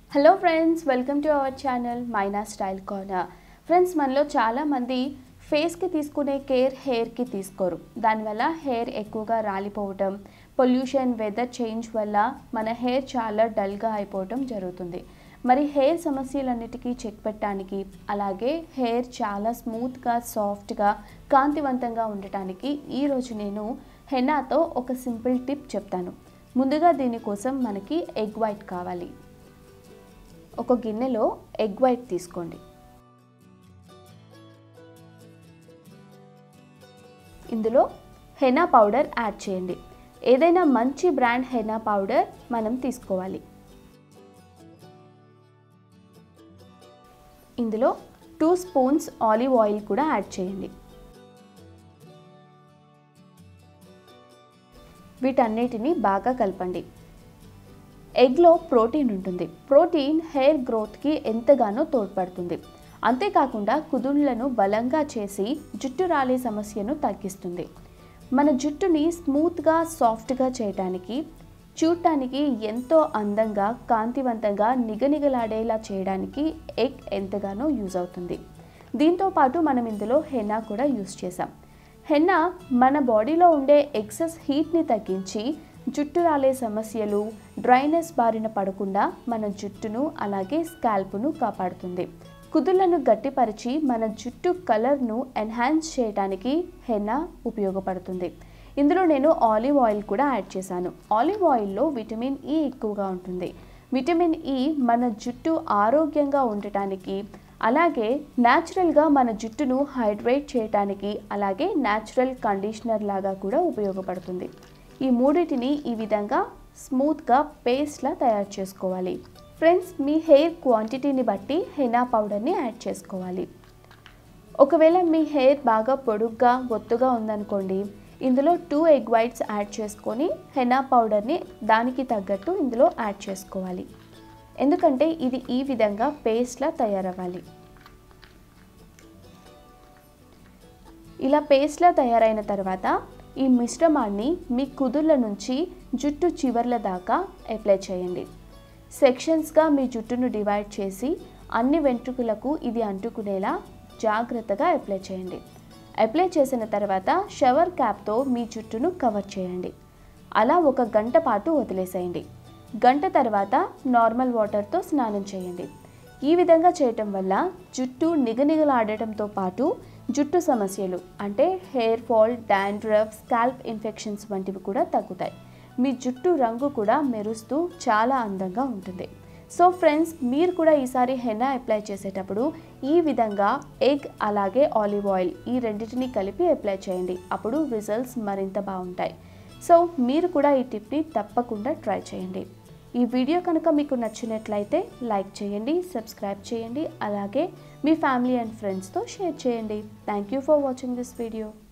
hello friends welcome to our channel Maina style corner friends మనలో చాలామంది ఫేస్కి తీసుకునే కేర్ హెయిర్కి తీసుకోరు దానివల్ల హెయిర్ ఎక్కువగా రాలిపోవటం పొల్యూషన్ వెదర్ చేంజ్ వల్ల మన హెయిర్ చాలా డల్గా అయిపోవటం జరుగుతుంది మరి హెయిర్ సమస్యలన్నిటికీ చెక్ పెట్టడానికి అలాగే హెయిర్ చాలా స్మూత్గా సాఫ్ట్గా కాంతివంతంగా ఉండటానికి ఈరోజు నేను హెనాతో ఒక సింపుల్ టిప్ చెప్తాను ముందుగా దీనికోసం మనకి ఎగ్ వైట్ కావాలి ఒక గిన్నెలో ఎగ్ వైట్ తీసుకోండి ఇందులో హెనా పౌడర్ యాడ్ చేయండి ఏదైనా మంచి బ్రాండ్ హెనా పౌడర్ మనం తీసుకోవాలి ఇందులో టూ స్పూన్స్ ఆలివ్ ఆయిల్ కూడా యాడ్ చేయండి వీటన్నిటిని బాగా కలపండి ఎగ్లో ప్రోటీన్ ఉంటుంది ప్రోటీన్ హెయిర్ గ్రోత్కి ఎంతగానో తోడ్పడుతుంది అంతేకాకుండా కుదుళ్లను బలంగా చేసి జుట్టు రాలే సమస్యను తగ్గిస్తుంది మన జుట్టుని స్మూత్గా సాఫ్ట్గా చేయడానికి చూడటానికి ఎంతో అందంగా కాంతివంతంగా నిగనిగలాడేలా చేయడానికి ఎగ్ ఎంతగానో యూజ్ అవుతుంది దీంతో పాటు మనం ఇందులో హెన్నా కూడా యూజ్ చేసాం హెన్నా మన బాడీలో ఉండే ఎక్సెస్ హీట్ని తగ్గించి జుట్టు రాలే సమస్యలు డ్రైనెస్ బారిన పడకుండా మన జుట్టును అలాగే స్కాల్ప్ను కాపాడుతుంది కుదుళ్లను గట్టిపరిచి మన జుట్టు కలర్ను ఎన్హాన్స్ చేయడానికి హెన్నా ఉపయోగపడుతుంది ఇందులో నేను ఆలివ్ ఆయిల్ కూడా యాడ్ చేశాను ఆలివ్ ఆయిల్లో విటమిన్ ఈ ఎక్కువగా ఉంటుంది విటమిన్ ఈ మన జుట్టు ఆరోగ్యంగా ఉండటానికి అలాగే న్యాచురల్గా మన జుట్టును హైడ్రేట్ చేయడానికి అలాగే న్యాచురల్ కండిషనర్ లాగా కూడా ఉపయోగపడుతుంది ఈ మూడింటిని ఈ విధంగా స్మూత్గా పేస్ట్లా తయారు చేసుకోవాలి ఫ్రెండ్స్ మీ హెయిర్ క్వాంటిటీని బట్టి హెనా పౌడర్ని యాడ్ చేసుకోవాలి ఒకవేళ మీ హెయిర్ బాగా పొడుగ్గా ఒత్తుగా ఉందనుకోండి ఇందులో టూ ఎగ్ వైట్స్ యాడ్ చేసుకొని హెనా పౌడర్ని దానికి తగ్గట్టు ఇందులో యాడ్ చేసుకోవాలి ఎందుకంటే ఇది ఈ విధంగా పేస్ట్లా తయారవ్వాలి ఇలా పేస్ట్లా తయారైన తర్వాత ఈ మిశ్రమాన్ని మీ కుదుళ్ళ నుంచి జుట్టు చివర్ల దాకా అప్లై చేయండి సెక్షన్స్గా మీ జుట్టును డివైడ్ చేసి అన్ని వెంట్రుకలకు ఇది అంటుకునేలా జాగ్రత్తగా అప్లై చేయండి అప్లై చేసిన తర్వాత షవర్ క్యాప్తో మీ జుట్టును కవర్ చేయండి అలా ఒక గంట పాటు వదిలేసేయండి గంట తర్వాత నార్మల్ వాటర్తో స్నానం చేయండి ఈ విధంగా చేయటం వల్ల జుట్టు నిగనిగలాడటంతో పాటు జుట్టు సమస్యలు అంటే hair fall dandruff scalp infections వంటివి కూడా తగ్గుతాయి మీ జుట్టు రంగు కూడా మెరుస్తూ చాలా అందంగా ఉంటుంది సో ఫ్రెండ్స్ మీరు కూడా ఈసారి హెన్నా అప్లై చేసేటప్పుడు ఈ విధంగా ఎగ్ అలాగే ఆలివ్ ఆయిల్ ఈ రెండింటిని కలిపి అప్లై చేయండి అప్పుడు రిజల్ట్స్ మరింత బాగుంటాయి సో మీరు కూడా ఈ టిప్ని తప్పకుండా ట్రై చేయండి ఈ వీడియో కనుక మీకు నచ్చినట్లయితే లైక్ చేయండి సబ్స్క్రైబ్ చేయండి అలాగే మీ ఫ్యామిలీ అండ్ ఫ్రెండ్స్తో షేర్ చేయండి thank you for watching this video